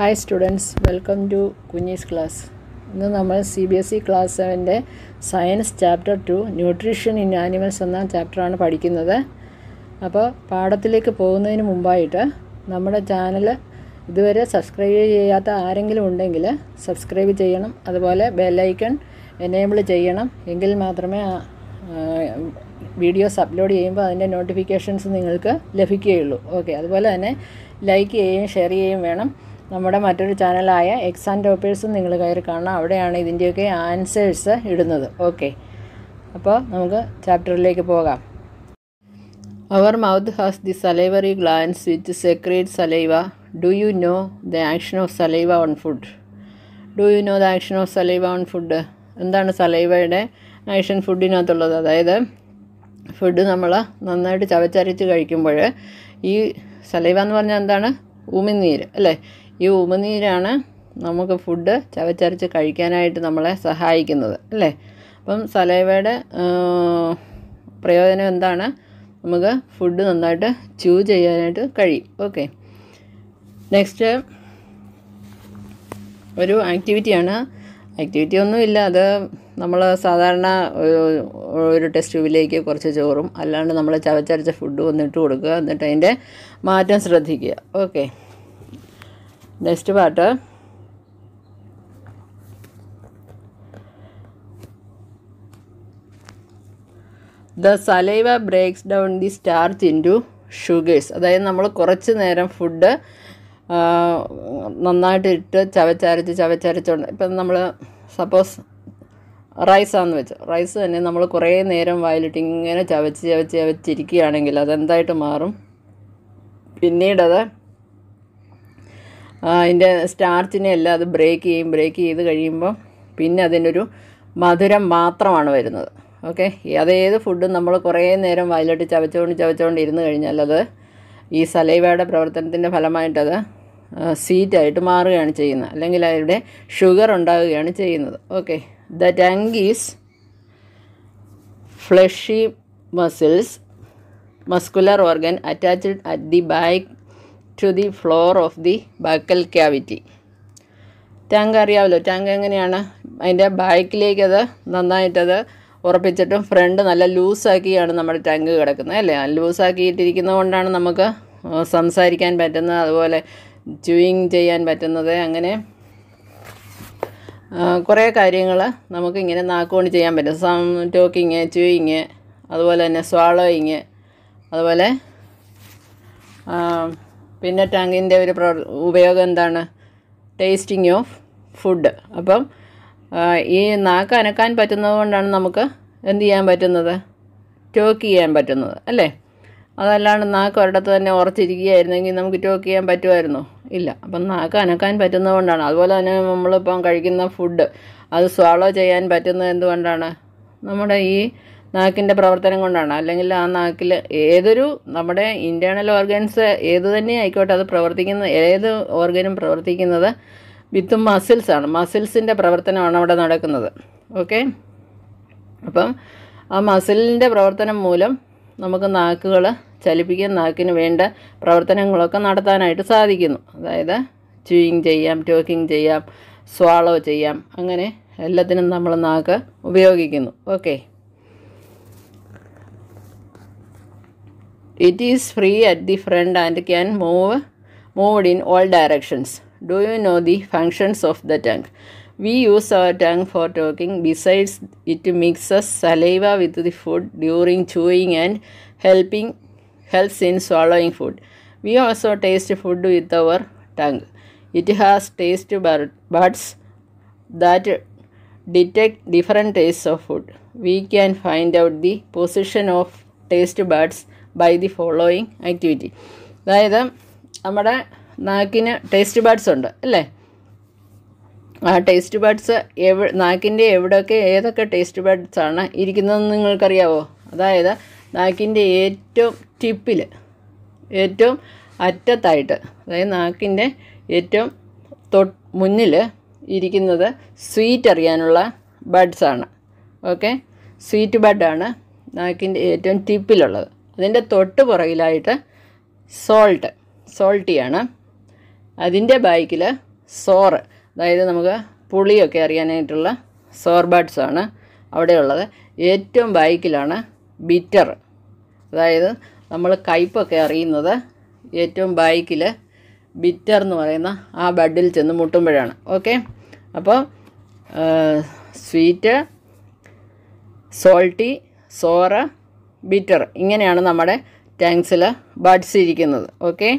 Hi students welcome to കുഞ്ഞീസ് class ഇന്ന് നമ്മൾ C B S E class സെവൻ്റെ science chapter two nutrition in animals എന്ന ചാപ്റ്ററാണ് പഠിക്കുന്നത് അപ്പോൾ പാഠത്തിലേക്ക് പോകുന്നതിന് മുമ്പായിട്ട് നമ്മുടെ ചാനൽ ഇതുവരെ സബ്സ്ക്രൈബ് ചെയ്യാത്ത ആരെങ്കിലും ഉണ്ടെങ്കിൽ സബ്സ്ക്രൈബ് ചെയ്യണം അതുപോലെ ബെല്ലൈക്കൺ എനേബിൾ ചെയ്യണം എങ്കിൽ മാത്രമേ ആ, ആ, വീഡിയോസ് അപ്ലോഡ് ചെയ്യുമ്പോൾ അതിൻ്റെ നോട്ടിഫിക്കേഷൻസ് നിങ്ങൾക്ക് ലഭിക്കുകയുള്ളൂ ഓക്കെ അതുപോലെ തന്നെ ലൈക്ക് ചെയ്യുകയും ഷെയർ ചെയ്യുകയും വേണം നമ്മുടെ മറ്റൊരു ചാനലായ എക്സാം ടോപ്പേഴ്സും നിങ്ങൾ കയറി കാണണം അവിടെയാണ് ഇതിൻ്റെയൊക്കെ ആൻസേഴ്സ് ഇടുന്നത് ഓക്കെ അപ്പോൾ നമുക്ക് ചാപ്റ്ററിലേക്ക് പോകാം our mouth has the salivary glands which secrete saliva do you know the action of saliva on food do you know the action of saliva on food എന്താണ് സലൈവയുടെ ആക്ഷൻ ഫുഡിനകത്തുള്ളത് അതായത് ഫുഡ് നമ്മൾ നന്നായിട്ട് ചവച്ചരച്ച് കഴിക്കുമ്പോൾ ഈ സലൈവ എന്ന് പറഞ്ഞാൽ എന്താണ് ഉമിനീര് അല്ലേ ഈ ഉമിനീരാണ് നമുക്ക് ഫുഡ് ചവച്ചരച്ച് കഴിക്കാനായിട്ട് നമ്മളെ സഹായിക്കുന്നത് അല്ലേ അപ്പം സലൈവയുടെ പ്രയോജനം എന്താണ് നമുക്ക് ഫുഡ് നന്നായിട്ട് ചൂ ചെയ്യാനായിട്ട് കഴിയും ഓക്കെ നെക്സ്റ്റ് ഒരു ആക്ടിവിറ്റിയാണ് ആക്ടിവിറ്റി ഒന്നുമില്ല അത് നമ്മൾ സാധാരണ ഒരു- ഒരു ടെസ്റ്റ് ട്യൂബിലേക്ക് കുറച്ച് ചോറും അല്ലാണ്ട് നമ്മൾ ചവച്ചരച്ച ഫുഡ് വന്നിട്ട് കൊടുക്കുക എന്നിട്ട് അതിൻ്റെ മാറ്റം ശ്രദ്ധിക്കുക okay next part the saliva breaks down the starch into sugars അതായത് നമ്മൾ കുറച്ച് നേരം ഫുഡ് നന്നായിട്ട് ഇട്ട് ചവച്ചരച്ച് ചവച്ചരച്ചുകൊണ്ട് ഇപ്പം നമ്മൾ സപ്പോസ് റൈസാന്ന് വെച്ചു റൈസ് തന്നെ നമ്മൾ കുറേ നേരം വായിലിട്ട് ഇങ്ങനെ ചവച്ച് ചവച്ച് ചവച്ചിരിക്കുകയാണെങ്കിൽ അതെന്തായിട്ട് മാറും പിന്നീടത് ആ, അതിൻ്റെ സ്റ്റാർച്ചിനെ എല്ലാം അത് ബ്രേക്ക് ചെയ്യും ബ്രേക്ക് ചെയ്ത് കഴിയുമ്പോൾ പിന്നെ അതിനൊരു മധുരം മാത്രമാണ് വരുന്നത് ഓക്കെ അതേത് ഫുഡും നമ്മൾ കുറേ നേരം വയലിട്ട് ചവച്ചുകൊണ്ട് ചവച്ചുകൊണ്ട് ഇരുന്ന് കഴിഞ്ഞാൽ അത് ഈ സലൈവയുടെ പ്രവർത്തനത്തിൻ്റെ ഫലമായിട്ടത് സ്വീറ്റായിട്ട് മാറുകയാണ് ചെയ്യുന്നത് അല്ലെങ്കിൽ അതിവിടെ ഷുഗർ ഉണ്ടാവുകയാണ് ചെയ്യുന്നത് okay the tongue is fleshy muscles muscular organ attached at the back to the floor of the buccal cavity tongue അറിയാമല്ലോ ടാങ്ക് എങ്ങനെയാണ് അതിൻ്റെ ബാക്കിലേക്ക് അത് നന്നായിട്ടത് ഉറപ്പിച്ചിട്ടും ഫ്രണ്ട് നല്ല ലൂസാക്കിയാണ് നമ്മുടെ ടാങ്ക് കിടക്കുന്നത് അല്ലേ ലൂസാക്കിയിട്ടിരിക്കുന്നത് കൊണ്ടാണ് നമുക്ക് ആ, സംസാരിക്കാൻ പറ്റുന്നത് അതുപോലെ ച്യൂയിങ് ചെയ്യാൻ പറ്റുന്നത് അങ്ങനെ ആ, കുറേ കാര്യങ്ങൾ നമുക്ക് ഇങ്ങനെ നാക്കുകൊണ്ട് ചെയ്യാൻ പറ്റും സം ടോക്കിങ് ച്യൂയിങ് അതുപോലെ തന്നെ സ്വാളോയിങ് അതുപോലെ ആ, പിന്നെ ടാങ്കിൻ്റെ ഒരു പ്രവർ ഉപയോഗം എന്താണ് ടേസ്റ്റിംഗ് ഓഫ് ഫുഡ് അപ്പം ആ, ഈ നാക്ക് അനക്കാൻ പറ്റുന്നത് കൊണ്ടാണ് നമുക്ക് എന്ത് ചെയ്യാൻ പറ്റുന്നത് ടോക്ക് ചെയ്യാൻ പറ്റുന്നത് അല്ലേ അതല്ലാണ്ട് നാക്ക് ഒരിടത്ത് തന്നെ ഉറച്ചിരിക്കുകയായിരുന്നെങ്കിൽ നമുക്ക് ടോക്ക് ചെയ്യാൻ പറ്റുമായിരുന്നോ ഇല്ല അപ്പം നാക്ക് അനക്കാൻ പറ്റുന്നത് കൊണ്ടാണ് അതുപോലെ തന്നെ നമ്മളിപ്പം കഴിക്കുന്ന ഫുഡ് അത് സ്വാളോ ചെയ്യാൻ പറ്റുന്നത് എന്തുകൊണ്ടാണ് നമ്മുടെ ഈ നാക്കിൻ്റെ പ്രവർത്തനം കൊണ്ടാണ് അല്ലെങ്കിൽ ആ നാക്കിൽ ഏതൊരു നമ്മുടെ ഇൻറ്റേർണൽ ഓർഗൻസ് ഏത് തന്നെ ആയിക്കോട്ടെ അത് പ്രവർത്തിക്കുന്ന ഏത് ഓർഗനും പ്രവർത്തിക്കുന്നത് വിത്ത് മസിൽസ് ആണ് മസിൽസിൻ്റെ പ്രവർത്തനമാണ് അവിടെ നടക്കുന്നത് ഓക്കെ അപ്പം ആ മസിലിൻ്റെ പ്രവർത്തനം മൂലം നമുക്ക് നാക്കുകൾ ചലിപ്പിക്കാൻ നാക്കിന് വേണ്ട പ്രവർത്തനങ്ങളൊക്കെ നടത്താനായിട്ട് സാധിക്കുന്നു അതായത് ച്യൂയിങ് ചെയ്യാം ടോക്കിംഗ് ചെയ്യാം സ്വാളോ ചെയ്യാം അങ്ങനെ എല്ലാത്തിനും നമ്മൾ നാക്ക് ഉപയോഗിക്കുന്നു okay It is free at the front and can move moved in all directions. Do you know the functions of the tongue? We use our tongue for talking. Besides, it mixes saliva with the food during chewing and helping helps in swallowing food. We also taste food with our tongue. It has taste bud- buds that detect different tastes of food. We can find out the position of taste buds by the following activity. അതായത് നമ്മുടെ നാക്കിന് taste buds ഉണ്ട് അല്ലേ ആ taste buds എവ നാക്കിൻ്റെ എവിടെയൊക്കെ ഏതൊക്കെ taste buds ആണ് ഇരിക്കുന്നതെന്ന് നിങ്ങൾക്കറിയാവോ അതായത് നാക്കിൻ്റെ ഏറ്റവും ടിപ്പിൽ ഏറ്റവും അറ്റത്തായിട്ട് അതായത് നാക്കിൻ്റെ ഏറ്റവും തൊട്ട് മുന്നിൽ ഇരിക്കുന്നത് സ്വീറ്റ് അറിയാനുള്ള ബഡ്സാണ് ഓക്കെ സ്വീറ്റ് ബഡാണ് നാക്കിൻ്റെ ഏറ്റവും ടിപ്പിലുള്ളത് അതിൻ്റെ തൊട്ട് പുറകിലായിട്ട് സോൾട്ട് സോൾട്ടിയാണ് അതിൻ്റെ ബാക്കിൽ സോറ് അതായത് നമുക്ക് പുളിയൊക്കെ അറിയാനായിട്ടുള്ള സോർ ബഡ്സ് ആണ് അവിടെയുള്ളത് ഏറ്റവും ബാക്കിലാണ് ബിറ്റർ അതായത് നമ്മൾ കയ്പൊക്കെ അറിയുന്നത് ഏറ്റവും ബാക്കിൽ ബിറ്റർ എന്ന് പറയുന്ന ആ ബഡിൽ ചെന്ന് മുട്ടുമ്പോഴാണ് ഓക്കെ അപ്പോൾ സ്വീറ്റ് സോൾട്ടി സോറ ബിറ്റർ ഇങ്ങനെയാണ് നമ്മുടെ ടാങ്ക്സിൽ ബഡ്സ് ഇരിക്കുന്നത് okay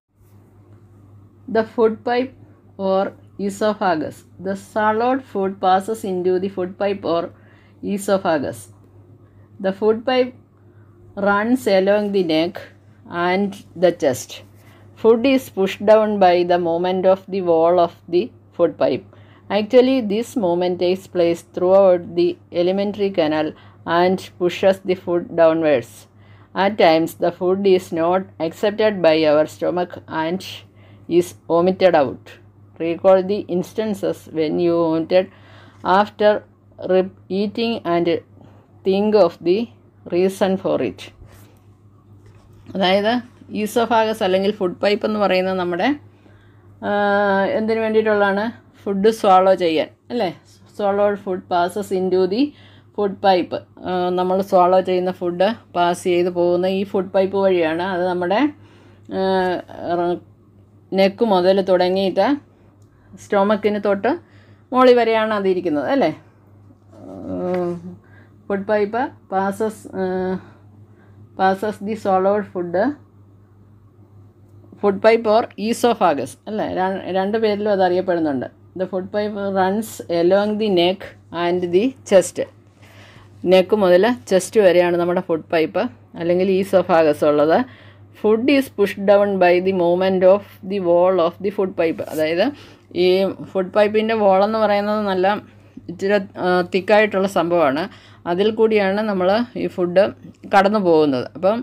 the food pipe or oesophagus the swallowed food passes into the food pipe or oesophagus the food pipe runs along the neck and the chest. Food is pushed down by the movement of the wall of the food pipe. Actually, this movement takes place throughout the alimentary canal and pushes the food downwards. At times, the food is not accepted by our stomach and is vomited out. Recall the instances when you vomited after re- eating and think of the reason for it അതായത് oesophagus അല്ലെങ്കിൽ food pipe എന്ന് പറയുന്നത് നമ്മുടെ ആ, എന്തിനു വേണ്ടിയിട്ടുള്ളതാണ് food swallow ചെയ്യാൻ അല്ലേ swallow food passes into the food pipe നമ്മൾ സ്വാളോ ചെയ്യുന്ന ഫുഡ് പാസ് ചെയ്ത് പോകുന്ന ഈ ഫുഡ് പൈപ്പ് വഴിയാണ് അത് നമ്മുടെ നെക്ക് മുതൽ തുടങ്ങിയിട്ട് സ്റ്റൊമക്കിന് തൊട്ട് മോളി വരെയാണ് അതിരിക്കുന്നത് അല്ലേ food pipe passes passes the swallowed food food pipe or oesophagus അല്ലേ ര- രണ്ട് പേരിലും അത് അറിയപ്പെടുന്നുണ്ട് the food pipe runs along the neck and the chest neck മുതൽ ചെസ്റ്റ് വരെയാണ് നമ്മുടെ ഫുഡ് പൈപ്പ് അല്ലെങ്കിൽ ഈസോഫാഗസ് ഉള്ളത് food is push down by the movement of the wall of the food pipe അതായത് ഈ ഫുഡ് പൈപ്പിൻ്റെ വോളെന്ന് പറയുന്നത് നല്ല ഇച്ചിരി തിക്കായിട്ടുള്ള സംഭവമാണ് അതിൽ കൂടിയാണ് നമ്മൾ ഈ ഫുഡ് കടന്നു പോകുന്നത് അപ്പം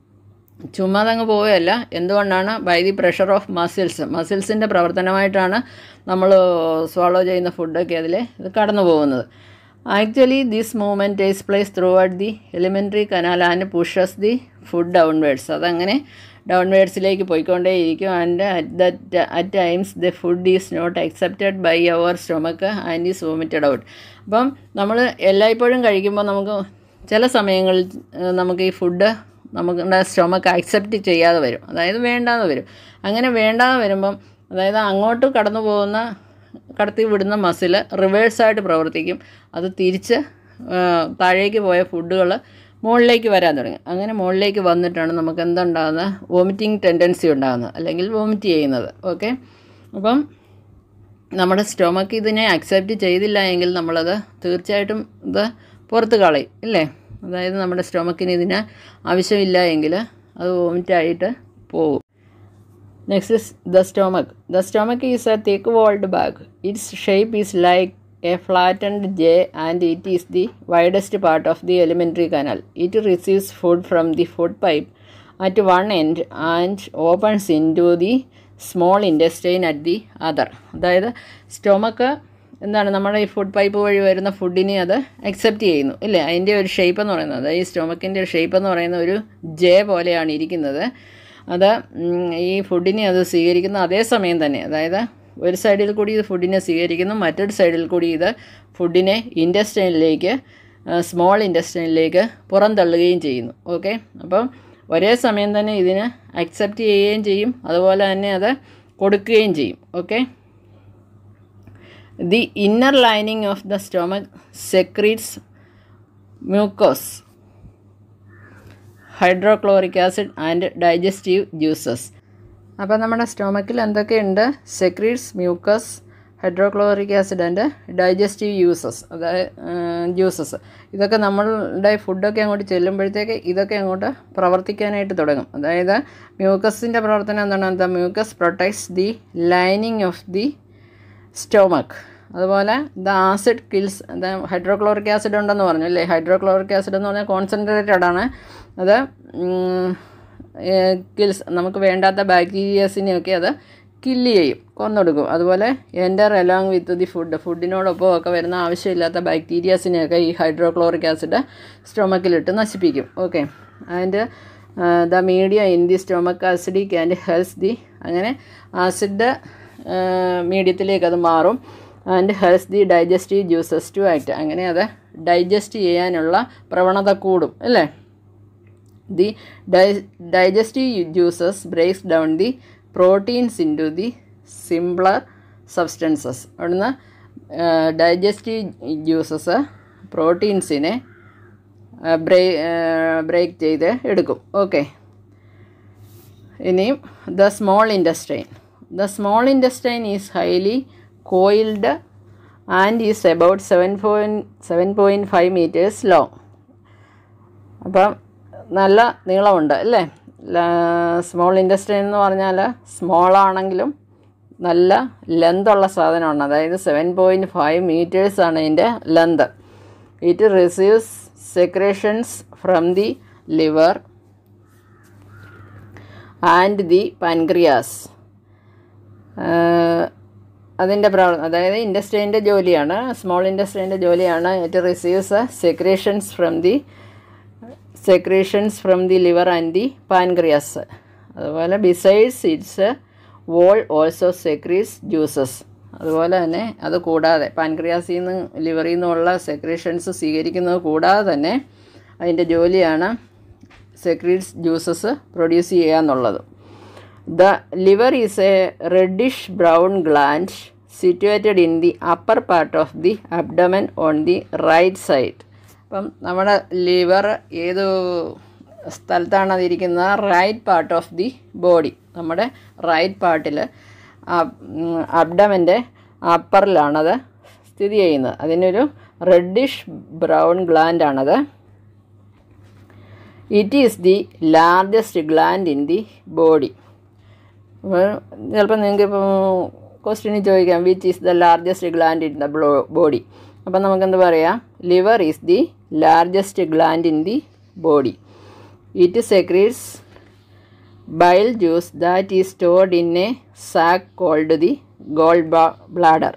ചുമ്മാ അങ്ങ് പോവുകയല്ല എന്തുകൊണ്ടാണ് by the pressure of muscles മസിൽസിൻ്റെ പ്രവർത്തനമായിട്ടാണ് നമ്മൾ സ്വാളോ ചെയ്യുന്ന ഫുഡൊക്കെ അതിൽ ഇത് കടന്നു പോകുന്നത് actually this movement takes place throughout the alimentary canal and pushes the food downwards അതങ്ങനെ ഡൗൺവേഡ്സിലേക്ക് പോയിക്കൊണ്ടേയിരിക്കും and at that at times the food is not accepted by our stomach and is vomited out അപ്പം നമ്മൾ എല്ലായ്പ്പോഴും കഴിക്കുമ്പോൾ നമുക്ക് ചില സമയങ്ങളിൽ ഏഹ്, നമുക്ക് ഈ ഫുഡ് നമ്മുടെ സ്റ്റൊമക്ക് അക്സെപ്റ്റ് ചെയ്യാതെ വരും അതായത് വേണ്ടാതെ വരും അങ്ങനെ വേണ്ടാതെ വരുമ്പം അതായത് അങ്ങോട്ട് കടന്നു പോകുന്ന കടത്തി വിടുന്ന മസിൽ റിവേഴ്സായിട്ട് പ്രവർത്തിക്കും അത് തിരിച്ച് ആ, താഴേക്ക് പോയ ഫുഡുകൾ മുകളിലേക്ക് വരാൻ തുടങ്ങി അങ്ങനെ മുകളിലേക്ക് വന്നിട്ടാണ് നമുക്ക് എന്തുണ്ടാകുന്നത് വോമിറ്റിംഗ് ടെൻഡൻസി ഉണ്ടാകുന്നത് അല്ലെങ്കിൽ വോമിറ്റ് ചെയ്യുന്നത് ഓക്കെ അപ്പം നമ്മുടെ സ്റ്റൊമക്ക് ഇതിനെ അക്സെപ്റ്റ് ചെയ്തില്ല എങ്കിൽ നമ്മളത് തീർച്ചയായിട്ടും ഇത് പുറത്ത് കളയും ഇല്ലേ അതായത് നമ്മുടെ സ്റ്റൊമക്കിന് ഇതിന് ആവശ്യമില്ല എങ്കിൽ അത് വോമിറ്റായിട്ട് പോകും Next is the stomach. The stomach is a thick walled bag. Its shape is like a flattened J and it is the widest part of the alimentary canal. It receives food from the food pipe at one end and opens into the small intestine at the other. അതായത് stomach എന്താണ് നമ്മുടെ ഈ food pipe വഴി വരുന്ന ഫുഡിനെ അത് accept ചെയ്യുന്നു ഇല്ലേ അതിൻ്റെ ഒരു ഷേപ്പ് എന്ന് പറയുന്നത് അതായത് ഈ സ്റ്റൊമക്കിൻ്റെ ഷേപ്പ് എന്ന് പറയുന്ന ഒരു ജെ പോലെയാണ് ഇരിക്കുന്നത് അത് ഉം, ഈ ഫുഡിനെ അത് സ്വീകരിക്കുന്ന അതേ സമയം തന്നെ അതായത് ഒരു സൈഡിൽ കൂടി ഇത് ഫുഡിനെ സ്വീകരിക്കുന്നു മറ്റൊരു സൈഡിൽ കൂടി ഇത് ഫുഡിനെ ഇൻഡസ്റ്റൈനിലേക്ക് സ്മോൾ ഇൻഡസ്റ്റൈനിലേക്ക് പുറന്തള്ളുകയും ചെയ്യുന്നു ഓക്കെ അപ്പം ഒരേ സമയം തന്നെ ഇതിന് അക്സെപ്റ്റ് ചെയ്യുകയും ചെയ്യും അതുപോലെ തന്നെ അത് കൊടുക്കുകയും ചെയ്യും okay the inner lining of the stomach secretes mucus hydrochloric acid and digestive juices അപ്പോൾ നമ്മുടെ സ്റ്റൊമക്കിൽ എന്തൊക്കെയുണ്ട് secretes mucus hydrochloric acid and digestive juices അതായത് ജ്യൂസസ് ഇതൊക്കെ നമ്മളുടെ ഫുഡൊക്കെ അങ്ങോട്ട് ചെല്ലുമ്പോഴത്തേക്ക് ഇതൊക്കെ അങ്ങോട്ട് പ്രവർത്തിക്കാനായിട്ട് തുടങ്ങും അതായത് മ്യൂക്കസിൻ്റെ പ്രവർത്തനം എന്താണ് the mucus protects the lining of the stomach അതുപോലെ the acid kills the hydrochloric acid ഉണ്ടെന്ന് പറഞ്ഞു അല്ലേ ഹൈഡ്രോക്ലോറിക് ആസിഡ് എന്ന് പറഞ്ഞാൽ കോൺസെൻട്രേറ്റഡ് ആണ് അത് കിൽസ് നമുക്ക് വേണ്ടാത്ത ബാക്ടീരിയസിനെയൊക്കെ അത് കില്ല് ചെയ്യും കൊന്നൊടുക്കും അതുപോലെ enter along with the food ഫുഡിനോടൊപ്പം ഒക്കെ വരുന്ന ആവശ്യമില്ലാത്ത ബാക്ടീരിയസിനെയൊക്കെ ഈ ഹൈഡ്രോക്ലോറിക് ആസിഡ് സ്റ്റൊമക്കിലിട്ട് നശിപ്പിക്കും okay and the media in the stomach acidic and helps the അങ്ങനെ ആസിഡ് മീഡിയത്തിലേക്ക് അത് മാറും and helps the digestive juices to act അങ്ങനെ അത് ഡൈജസ്റ്റ് ചെയ്യാനുള്ള പ്രവണത കൂടും അല്ലേ the di digestive juices breaks down the proteins into the simpler substances അവിടുന്ന് ഡൈജസ്റ്റീവ് ജ്യൂസസ് പ്രോട്ടീൻസിനെ ബ്രേ ബ്രേക്ക് ചെയ്ത് എടുക്കും ഓക്കെ ഇനിയും the small intestine the small intestine is highly coiled and is about seven point seven point five metres long അപ്പം നല്ല നീളമുണ്ട് അല്ലേ സ്മോൾ ഇൻഡസ്ട്രി എന്ന് പറഞ്ഞാൽ സ്മോൾ ആണെങ്കിലും നല്ല ലെന്തുള്ള സാധനമാണ് അതായത് സെവൻ പോയിൻറ്റ് ഫൈവ് മീറ്റേഴ്സാണ് ഇതിൻ്റെ length it receives secretions from the liver and the pancreas അതിൻ്റെ പ്രവർത്തനം അതായത് ഇൻഡസ്ട്രീൻ്റെ ജോലിയാണ് സ്മോൾ ഇൻഡസ്ട്രീൻ്റെ ജോലിയാണ് it receives secretions from the secretions from the liver and the pancreas അതുപോലെ besides its wall also secretes juices അതുപോലെ തന്നെ അത് കൂടാതെ പാൻക്രിയാസിൽ നിന്ന് ലിവറിൽ നിന്നുള്ള സെക്രേഷൻസ് സ്വീകരിക്കുന്നത് കൂടാതെ തന്നെ അതിൻ്റെ ജോലിയാണ് സെക്രീറ്റ്സ് ജ്യൂസസ് പ്രൊഡ്യൂസ് ചെയ്യുക എന്നുള്ളത് the liver is a reddish brown gland situated in the upper part of the abdomen on the right side അപ്പം നമ്മുടെ ലിവർ ഏത് സ്ഥലത്താണ് അതിരിക്കുന്നത് right part of the body നമ്മുടെ റൈറ്റ് പാർട്ടിൽ അബ്ഡമൻ്റെ അപ്പറിലാണത് സ്ഥിതി ചെയ്യുന്നത് അതിനൊരു റെഡിഷ് ബ്രൗൺ ഗ്ലാൻഡാണത് it is the largest gland in the body അപ്പോൾ ചിലപ്പോൾ നിങ്ങൾക്ക് ഇപ്പോൾ ക്വസ്റ്റ്യന് ചോദിക്കാം which is the largest gland in the body അപ്പം നമുക്കെന്ത് പറയാം liver is the largest gland in the body it secretes bile juice that is stored in a sac called the gall bladder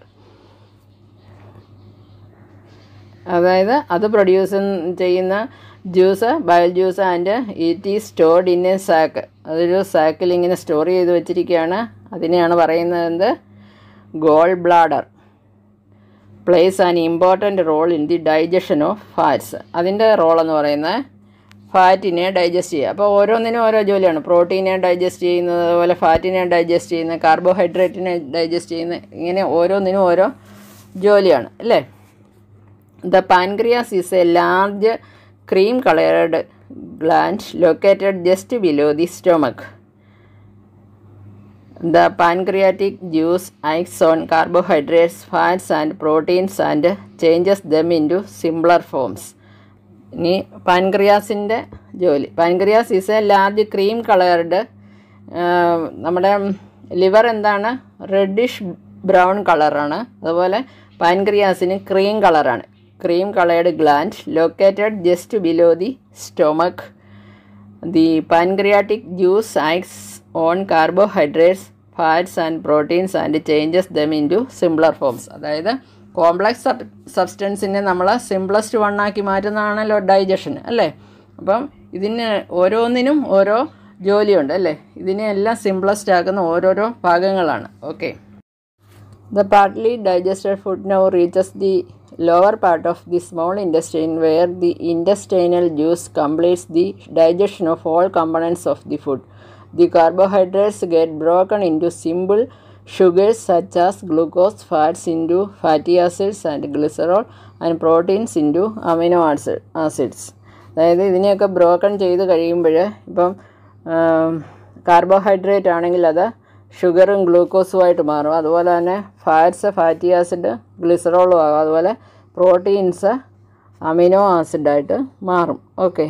അതായത് അത് produce ചെയ്യുന്ന juice bile juice and it is stored in a sac അതൊരു സാക്കിൽ ഇങ്ങനെ store ചെയ്ത് വെച്ചിരിക്കുകയാണ് അതിനെയാണ് പറയുന്നത് എന്ത് gall bladder plays an important role in the digestion of fats അതിൻ്റെ റോൾ എന്ന് പറയുന്നത് ഫാറ്റിനെ ഡൈജസ്റ്റ് ചെയ്യുക അപ്പോൾ ഓരോന്നിനും ഓരോ ജോലിയാണ് പ്രോട്ടീനെ ഡൈജസ്റ്റ് ചെയ്യുന്നത് അതുപോലെ ഫാറ്റിനെ ഡൈജസ്റ്റ് ചെയ്യുന്നത് കാർബോഹൈഡ്രേറ്റിനെ ഡൈജസ്റ്റ് ചെയ്യുന്നത് ഇങ്ങനെ ഓരോന്നിനും ഓരോ ജോലിയാണ് അല്ലേ the pancreas is a large cream colored gland located just below the stomach. The pancreatic juice acts on carbohydrates, fats, and proteins and changes them into simpler forms. ഇനി പാൻക്രിയാസിൻ്റെ ജോലി pancreas is a large cream coloured നമ്മുടെ liver എന്താണ് reddish brown കളറാണ് അതുപോലെ പാൻക്രിയാസിന് cream കളറാണ് cream colored gland located just below the stomach. The pancreatic juice acts on carbohydrates, fats and proteins and changes them into simpler forms. അതായത് complex sub സബ്സ്റ്റൻസിനെ നമ്മൾ simplest വണ്ണാക്കി മാറ്റുന്നതാണല്ലോ digestion അല്ലേ അപ്പം ഇതിന് ഓരോന്നിനും ഓരോ ജോലിയുണ്ട് അല്ലേ ഇതിനെല്ലാം സിംപ്ലസ്റ്റ് ആക്കുന്ന ഓരോരോ ഭാഗങ്ങളാണ് okay the partly digested food now reaches the lower part of the small intestine where the intestinal juice completes the digestion of all components of the food. The carbohydrates get broken into simple sugars such as glucose, fats into fatty acids and glycerol and proteins into amino acids. അതായത് ഇതിനെയൊക്കെ broken ചെയ്ത് കഴിയുമ്പോൾ ഇപ്പം carbohydrate ആണെങ്കിൽ അത് ഷുഗറും ഗ്ലൂക്കോസുമായിട്ട് മാറും അതുപോലെ തന്നെ ഫാറ്റ്സ് ഫാറ്റി ആസിഡ് ഗ്ലിസറോളും ആകും അതുപോലെ പ്രോട്ടീൻസ് അമിനോ ആസിഡായിട്ട് മാറും ഓക്കെ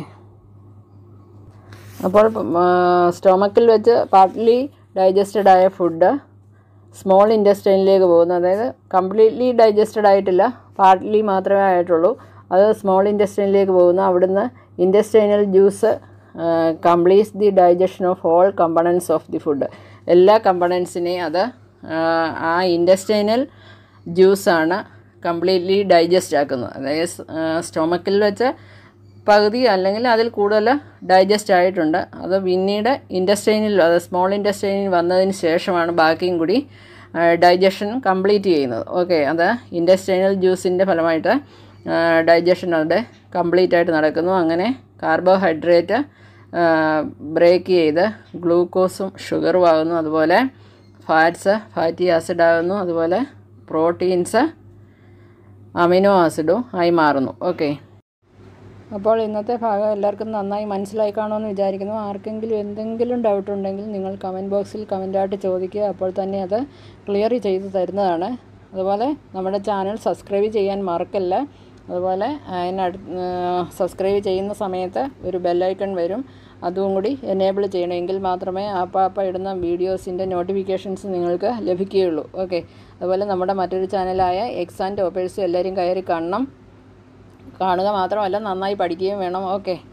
അപ്പോൾ സ്റ്റൊമക്കിൽ വെച്ച് പാർട്ട്ലി ഡൈജസ്റ്റഡ് ആയ ഫുഡ് സ്മോൾ ഇൻഡസ്ട്രീനിലേക്ക് പോകുന്നു അതായത് കംപ്ലീറ്റ്ലി ഡൈജസ്റ്റഡ് ആയിട്ടില്ല പാർട്ട്ലി മാത്രമേ ആയിട്ടുള്ളൂ അത് സ്മോൾ ഇൻഡസ്ട്രീനിലേക്ക് പോകുന്നു അവിടുന്ന് intestinal juice completes the digestion of all components of the food എല്ലാ കമ്പണൻസിനെയും അത് ആ ഇൻഡസ്ട്രീനൽ ജ്യൂസാണ് കംപ്ലീറ്റ്ലി ഡൈജസ്റ്റ് ആക്കുന്നത് അതായത് സ്റ്റൊമക്കിൽ വെച്ച് പകുതി അല്ലെങ്കിൽ അതിൽ കൂടുതൽ ഡൈജസ്റ്റ് ആയിട്ടുണ്ട് അത് പിന്നീട് ഇൻഡസ്ട്രീനിൽ അത് സ്മോൾ ഇൻഡസ്ട്രീനിൽ വന്നതിന് ശേഷമാണ് ബാക്കിയും കൂടി ഡൈജഷൻ കംപ്ലീറ്റ് ചെയ്യുന്നത് ഓക്കെ അത് ഇൻഡസ്റ്റൈനൽ ജ്യൂസിൻ്റെ ഫലമായിട്ട് ഡൈജഷൻ അവിടെ കംപ്ലീറ്റ് ആയിട്ട് നടക്കുന്നു അങ്ങനെ കാർബോഹൈഡ്രേറ്റ് ബ്രേക്ക് ചെയ്ത് ഗ്ലൂക്കോസും ഷുഗറും ആകുന്നു അതുപോലെ ഫാറ്റ്സ് ഫാറ്റി ആസിഡ് ആകുന്നു അതുപോലെ പ്രോട്ടീൻസ് അമിനോ ആസിഡും ആയി മാറുന്നു ഓക്കെ അപ്പോൾ ഇന്നത്തെ ഭാഗം എല്ലാവർക്കും നന്നായി മനസ്സിലായി കാണുമെന്ന് വിചാരിക്കുന്നു ആർക്കെങ്കിലും എന്തെങ്കിലും ഡൗട്ട് ഉണ്ടെങ്കിൽ നിങ്ങൾ കമൻറ്റ് ബോക്സിൽ കമൻറ്റായിട്ട് ചോദിക്കുക അപ്പോൾ തന്നെ അത് ക്ലിയർ ചെയ്ത് തരുന്നതാണ് അതുപോലെ നമ്മുടെ ചാനൽ സബ്സ്ക്രൈബ് ചെയ്യാൻ മറക്കല്ല അതുപോലെ അതിനടു സബ്സ്ക്രൈബ് ചെയ്യുന്ന സമയത്ത് ഒരു ബെല്ലൈക്കൺ വരും അതും കൂടി എനേബിൾ ചെയ്യണമെങ്കിൽ മാത്രമേ ആപ്പാപ്പ ഇടുന്ന വീഡിയോസിൻ്റെ നോട്ടിഫിക്കേഷൻസ് നിങ്ങൾക്ക് ലഭിക്കുകയുള്ളൂ ഓക്കെ അതുപോലെ നമ്മുടെ മറ്റൊരു ചാനലായ എക്സ് ആൻഡ് ടോപ്പേഴ്സ് എല്ലാവരും കയറി കാണണം കാണുക മാത്രമല്ല നന്നായി പഠിക്കുകയും വേണം ഓക്കെ